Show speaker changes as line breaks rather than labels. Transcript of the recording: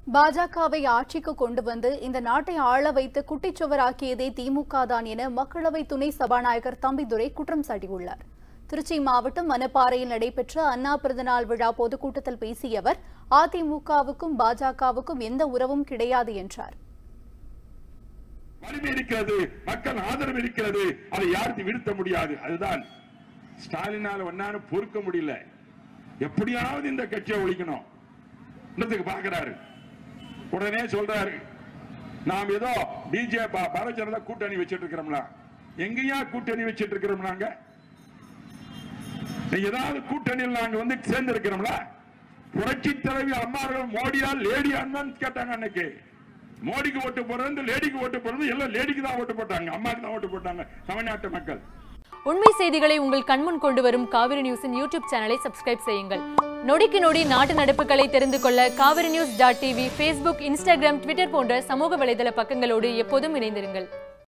பாஜகவை ஆட்சிக்கு கொண்டு வந்து இந்த நாட்டை ஆள வைத்து குட்டிச்சுவராக்கியதே திமுக தான் என மக்களவை துணை சபாநாயகர் தம்பிதுரை குற்றம் சாட்டியுள்ளார் திருச்சி மாவட்டம் மணப்பாறையில் நடைபெற்ற அண்ணா பிறந்தநாள் விழா பொதுக்கூட்டத்தில் பேசிய அவர் அதிமுகவுக்கும் பாஜகவுக்கும் எந்த உறவும் கிடையாது என்றார்
வலிமை இருக்கிறது மக்கள் ஆதரவு இருக்கிறது அதை யாருக்கு வீழ்த்த முடியாது அதுதான் ஸ்டாலினால ஒன்னான பொறுக்க முடியல எப்படியாவது இந்த கட்சியை ஒழிக்கணும் இன்னத்துக்கு பாக்குறாரு உடனே சொல்றாரு நாம் ஏதோ பிஜேபி பாரதிய ஜனதா கூட்டணி வச்சிட்டு இருக்கிறோம்ல எங்கேயா கூட்டணி வச்சிட்டு இருக்கிறோம் நாங்க ஏதாவது கூட்டணியில் நாங்க வந்து சேர்ந்து இருக்கிறோம்ல புரட்சி தலைவி அம்மார்கள் மோடியா லேடியான்னு கேட்டாங்க அன்னைக்கு மோடிக்கு ஓட்டு போறது லேடிக்கு ஓட்டு போறது எல்லாம் லேடிக்கு தான் ஓட்டு போட்டாங்க அம்மாக்கு தான் ஓட்டு போட்டாங்க தமிழ்நாட்டு மக்கள்
உண்மை செய்திகளை உங்கள் கண்முன் கொண்டு வரும் காவிரி நியூஸின் யூடியூப் சேனலை சப்ஸ்கிரைப் செய்யுங்கள் நொடிக்கு நொடி நாட்டு நடப்புகளை தெரிந்து கொள்ள Kaveri news dot TV Facebook Instagram Twitter போன்ற சமூக வலைதள பக்கங்களோடு எப்போதும் இணைந்திருங்கள்